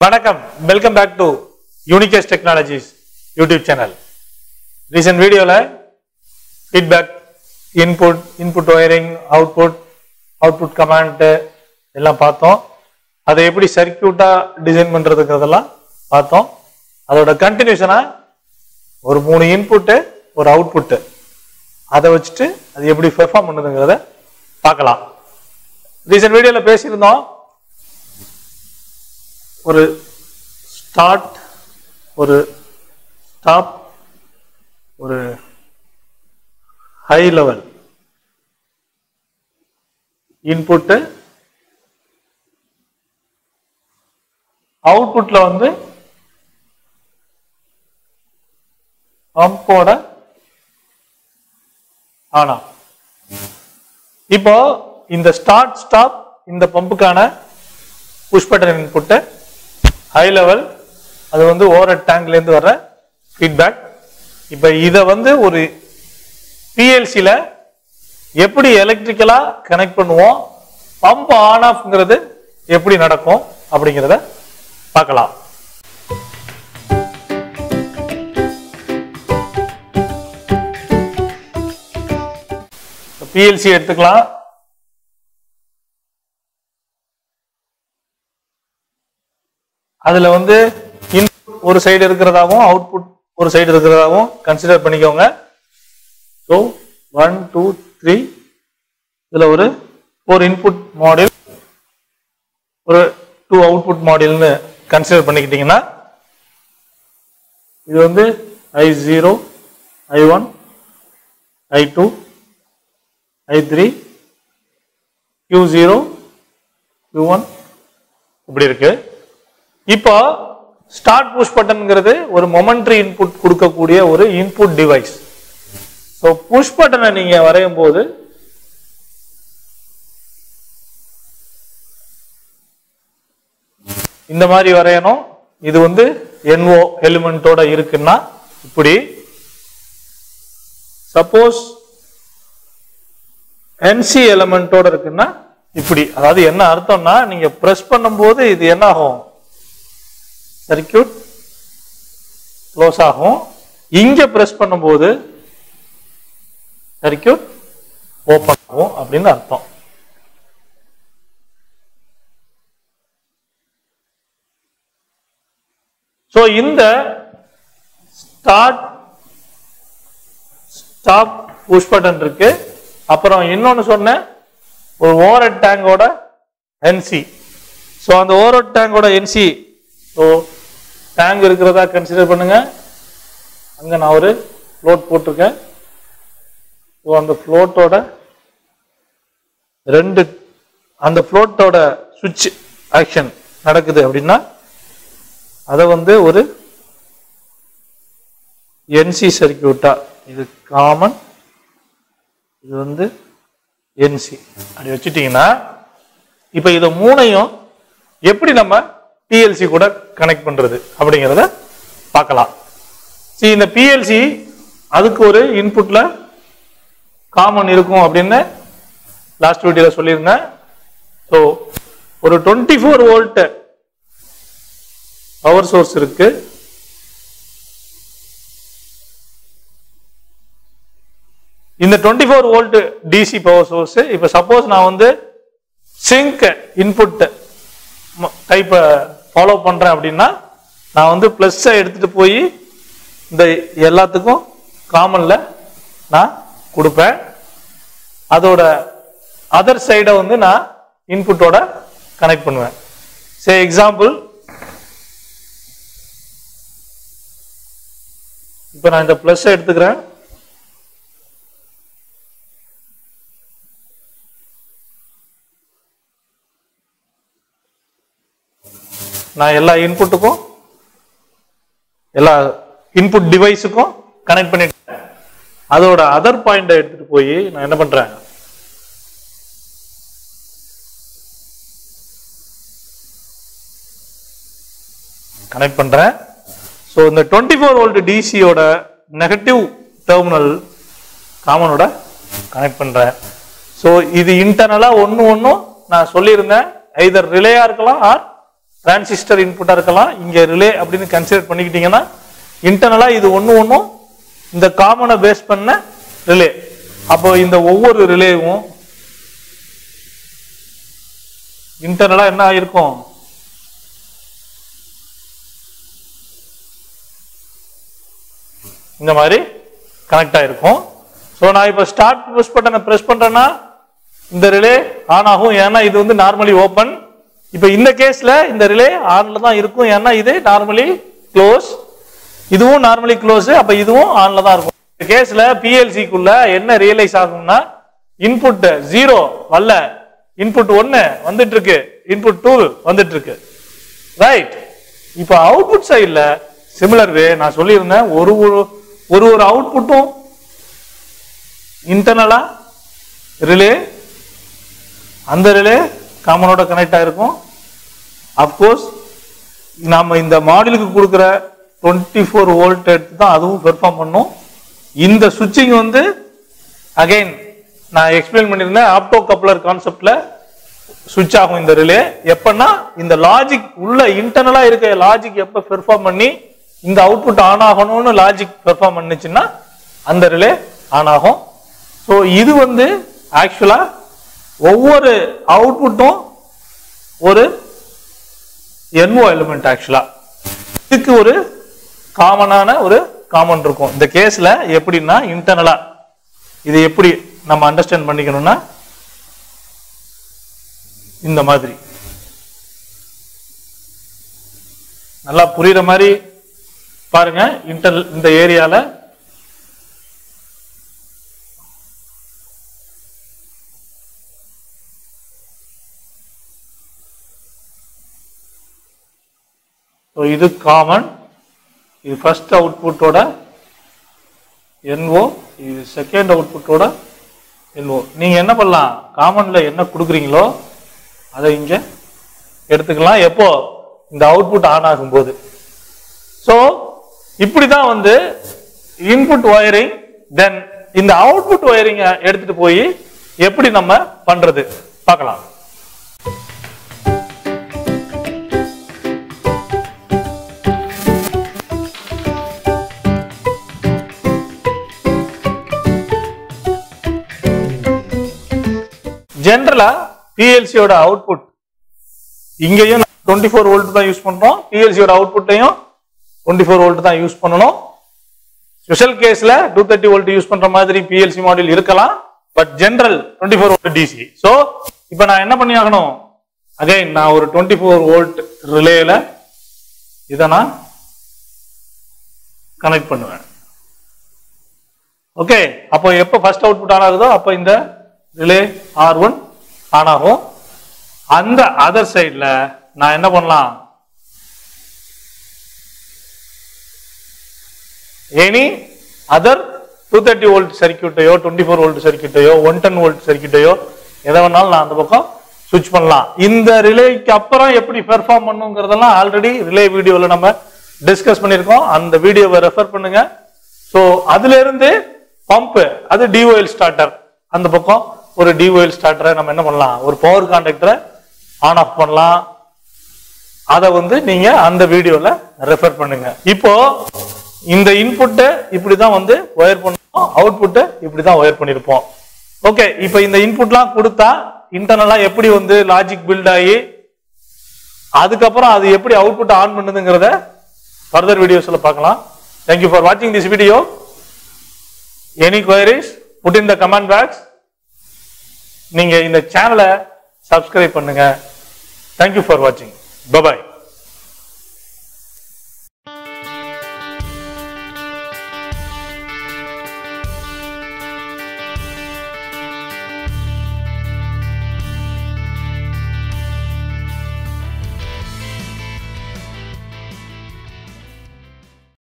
வணக்கம் welcome back to Unicase technologies YouTube channel recent வீடியோவில் feedback input input wiring output output command எல்லாம் பார்த்தோம் அதை எப்படி சர்க்கியூட்டா டிசைன் பண்றதுங்கிறதெல்லாம் பார்த்தோம் அதோட கண்டினியூஷனா ஒரு மூணு இன்புட்டு ஒரு அவுட்புட்டு அதை வச்சுட்டு அது எப்படி பெர்ஃபார்ம் பண்ணுதுங்கிறத பார்க்கலாம் ரீசெண்ட் வீடியோவில் பேசியிருந்தோம் ஒரு ஸ்டார்ட் ஒரு ஸ்டாப் ஒரு ஹை லெவல் இன்புட்டு அவுட்புட்ல வந்து பம்போட ஆனா இப்போ இந்த ஸ்டார்ட் ஸ்டாப் இந்த பம்புக்கான push button input high level அது வந்து ஓவர் டேங்க்ல இருந்து வர்ற ஃபீட்பேக் இப்போ இதை வந்து ஒரு பிஎல்சியில் எப்படி எலக்ட்ரிக்கலா கனெக்ட் பண்ணுவோம் பம்ப் ஆன் ஆஃப்ங்கிறது எப்படி நடக்கும் அப்படிங்கிறத பார்க்கலாம் பிஎல்சி எடுத்துக்கலாம் அதுல வந்து இன்புட் ஒரு சைடு இருக்கிறதாவும் அவுட்புட் ஒரு சைடு இருக்கிறதாவும் கன்சிடர் பண்ணிக்கோங்க ஸோ ஒன் டூ த்ரீ இதுல ஒரு ஒரு இன்புட் மாடியூல் ஒரு டூ அவுட்புட் மாடியூல்னு கன்சிடர் பண்ணிக்கிட்டீங்கன்னா இது வந்து I zero I one I two I three Q zero Q one இப்படி இருக்கு இப்போ ஸ்டார்ட் புஷ் பட்டன்ங்கிறது ஒரு மொமெண்ட்ரி இன்புட் கொடுக்கக்கூடிய ஒரு இன்புட் டிவைஸ் ஸோ புஷ் பட்டனை நீங்க வரையும் போது இந்த மாதிரி வரையணும் இது வந்து NO எலிமெண்டோட இருக்குன்னா இப்படி சப்போஸ் NC எலிமெண்டோட இருக்குன்னா இப்படி அதாவது என்ன அர்த்தம்னா நீங்க பிரஸ் பண்ணும்போது இது என்ன ஆகும் சர்க்கியூட் க்ளோஸ் ஆகும் இங்க பிரஸ் பண்ணும்போது சர்க்கியூட் ஓபன் ஆகும் அப்படின்னு அர்த்தம் ஸோ இந்த ஸ்டார்ட் ஸ்டாப் புஷ் பட்டன் இருக்கு அப்புறம் இன்னொன்னு சொன்னேன் ஒரு ஓவர் டேங்கோட என்சி ஸோ அந்த ஓவர் டேங்கோட என்சி ஸோ டேங்க் இருக்கிறதா கன்சிடர் பண்ணுங்க அங்க நான் ஒரு ஃப்ளோட் போட்டிருக்கேன் ஸோ அந்த ஃப்ளோட்டோட ரெண்டு அந்த ஃப்ளோட்டோட சுவிட்ச் ஆக்ஷன் நடக்குது அப்படின்னா அதை வந்து ஒரு என்சி சர்க்கியூட்டா இது காமன் இது வந்து என்சி அப்படி வச்சுட்டீங்கன்னா இப்போ இதை மூணையும் எப்படி நம்ம பிஎல்சி கூட கனெக்ட் பண்றது அப்படிங்கிறத பார்க்கலாம் சரி இந்த பிஎல்சி அதுக்கு ஒரு இன்புட்ல காமன் இருக்கும் அப்படின்னு லாஸ்ட் வீடியோல சொல்லியிருந்தேன் ஸோ ஒரு twenty four volt power source இருக்கு இந்த twenty four volt DC power source இப்போ சப்போஸ் நான் வந்து சிங்க் இன்புட் டைப்பை ஃபாலோ பண்றேன் அப்படின்னா நான் வந்து ப்ளஸ்ஸை எடுத்துட்டு போய் இந்த எல்லாத்துக்கும் காமன்ல நான் கொடுப்பேன் அதோட அதர் சைடை வந்து நான் இன்புட்டோட கனெக்ட் பண்ணுவேன் சே எக்ஸாம்பிள் இப்போ நான் இந்த ப்ளஸ் எடுத்துக்கிறேன் நான் எல்லா இன்புட்டுக்கும் எல்லா இன்புட் டிவைஸுக்கும் கனெக்ட் பண்ணிட்டேன் அதோட அதர் பாயிண்டை எடுத்துட்டு போய் நான் என்ன பண்றேன் கனெக்ட் பண்றேன் ஸோ இந்த டுவெண்ட்டி ஃபோர் வோல்ட் டிசியோட நெகட்டிவ் டெர்மினல் காமனோட கனெக்ட் பண்றேன் ஸோ இது இன்டர்னலா ஒன்று ஒன்றும் நான் சொல்லியிருந்தேன் ஐதர் ரிலேயா இருக்கலாம் ஆர் டிரான்சிஸ்டர் இன்புட்டா இருக்கலாம் இங்க ரிலே அப்படின்னு கன்சிடர் பண்ணிக்கிட்டீங்கன்னா இன்டர்னலா இது ஒண்ணு ஒண்ணும் இந்த காமனை பேஸ் பண்ண ரிலே அப்போ இந்த ஒவ்வொரு ரிலேவும் இன்டர்னலா என்ன ஆயிருக்கும் இந்த மாதிரி கனெக்ட் ஆயிருக்கும் ஸோ நான் இப்போ ஸ்டார்ட் புஷ் பட்டனை ப்ரெஸ் பண்றேன்னா இந்த ரிலே ஆன் ஆகும் ஏன்னா இது வந்து நார்மலி ஓப்பன் இப்போ இந்த கேஸ்ல இந்த ரிலே ஆன்ல தான் இருக்கும் ஏன்னா இது நார்மலி க்ளோஸ் இதுவும் நார்மலி க்ளோஸ் அப்ப இதுவும் ஆன்ல தான் இருக்கும் இந்த கேஸ்ல பிஎல்சிக்குள்ள என்ன ரியலைஸ் ஆகும்னா இன்புட் ஜீரோ வரல இன்புட் ஒன்னு வந்துட்டு இருக்கு இன்புட் டூ வந்துட்டு இருக்கு ரைட் இப்போ அவுட்புட் சைடுல சிமிலர் வே நான் சொல்லியிருந்தேன் ஒரு ஒரு ஒரு ஒரு அவுட்புட்டும் இன்டர்னலா ரிலே அந்த ரிலே காமனோட கனெக்ட் ஆயிருக்கும் அப்கோர்ஸ் நாம இந்த மாடலுக்கு கொடுக்குற டுவெண்ட்டி ஃபோர் வோல்ட் எடுத்து தான் அதுவும் பெர்ஃபார்ம் பண்ணும் இந்த சுவிட்சிங் வந்து அகைன் நான் எக்ஸ்பிளைன் பண்ணியிருந்தேன் ஆப்டோ கப்ளர் கான்செப்ட்ல சுவிட்ச் ஆகும் இந்த ரிலே எப்பன்னா இந்த லாஜிக் உள்ள இன்டர்னலா இருக்க லாஜிக் எப்ப பெர்ஃபார்ம் பண்ணி இந்த அவுட்புட் ஆன் ஆகணும்னு லாஜிக் பெர்ஃபார்ம் பண்ணுச்சுன்னா அந்த ரிலே ஆன் ஆகும் ஸோ இது வந்து ஆக்சுவலா ஒவ்வொரு அவுட்புட்டும் ஒரு என்ஓ எலிமெண்ட் ஆக்சுவலா இதுக்கு ஒரு காமனான ஒரு காமன் இருக்கும் இந்த கேஸ்ல எப்படின்னா இன்டர்னலா இது எப்படி நம்ம அண்டர்ஸ்டாண்ட் பண்ணிக்கணும்னா இந்த மாதிரி நல்லா புரியுற மாதிரி பாருங்க இன்டர் இந்த ஏரியால ஸோ இது காமன் இது ஃபர்ஸ்ட் அவுட்புட்டோட என்ஓ இது செகண்ட் அவுட்புட்டோட என்ஓ நீங்க என்ன பண்ணலாம் காமன்ல என்ன கொடுக்குறீங்களோ அதை இங்க எடுத்துக்கலாம் எப்போ இந்த அவுட்புட் ஆன் ஆகும்போது ஸோ இப்படி தான் வந்து இன்புட் ஒயரிங் தென் இந்த அவுட்புட் ஒயரிங்கை எடுத்துட்டு போய் எப்படி நம்ம பண்றது பார்க்கலாம் ஜென்ரலா பிஎல்சியோட அவுட்புட் இங்கேயும் டுவெண்ட்டி ஃபோர் வோல்ட் தான் யூஸ் பண்றோம் பிஎல்சியோட அவுட்புட்டையும் டுவெண்ட்டி ஃபோர் வோல்ட் தான் யூஸ் பண்ணணும் ஸ்பெஷல் கேஸ்ல டூ தேர்ட்டி வோல்ட் யூஸ் பண்ற மாதிரி பிஎல்சி மாடல் இருக்கலாம் but general twenty four volt DC so இப்போ நான் என்ன பண்ணி ஆகணும் அகைன் நான் ஒரு டுவெண்ட்டி ஃபோர் வோல்ட் ரிலேல இதை நான் கனெக்ட் பண்ணுவேன் ஓகே அப்போ எப்போ ஃபர்ஸ்ட் அவுட்புட் ஆன் ஆகுதோ அப்போ இந்த ரிலே ஆர் ஒன் ஆன் ஆகும் அந்த அதர் சைடில் நான் என்ன பண்ணலாம் any other two thirty volt சர்க்கியூட்டையோ டுவெண்ட்டி ஃபோர் வோல்ட் சர்க்கியூட்டையோ ஒன் டென் வோல்ட் சர்க்கியூட்டையோ எதை வேணாலும் நான் அந்த பக்கம் சுவிட்ச் பண்ணலாம் இந்த ரிலேக்கு அப்புறம் எப்படி பெர்ஃபார்ம் பண்ணுங்கிறதெல்லாம் ஆல்ரெடி ரிலே வீடியோவில் நம்ம டிஸ்கஸ் பண்ணியிருக்கோம் அந்த வீடியோவை ரெஃபர் பண்ணுங்க ஸோ அதுல இருந்து பம்ப் அது டிஓஎல் ஸ்டார்டர் அந்த பக்கம் ஒரு டிஓஎல் ஸ்டார்டரை நம்ம என்ன பண்ணலாம் ஒரு பவர் கான்டாக்டரை ஆன் ஆஃப் பண்ணலாம் அதை வந்து நீங்க அந்த வீடியோல ரெஃபர் பண்ணுங்க இப்போ இந்த இன்புட்டை இப்படிதான் வந்து ஒயர் பண்ணுவோம் அவுட்புட்டை இப்படிதான் ஒயர் பண்ணிருப்போம் ஓகே இப்போ இந்த இன்புட்லாம் கொடுத்தா இன்டர்னலா எப்படி வந்து லாஜிக் பில்ட் ஆகி அதுக்கப்புறம் அது எப்படி அவுட்புட் ஆன் பண்ணுதுங்கிறத ஃபர்தர் வீடியோஸ்ல பார்க்கலாம் தேங்க்யூ ஃபார் வாட்சிங் this video any queries put in the comment box நீங்க இந்த சேனலை சப்ஸ்கிரைப் பண்ணுங்க தேங்க்யூ ஃபார் வாட்சிங் பபாய்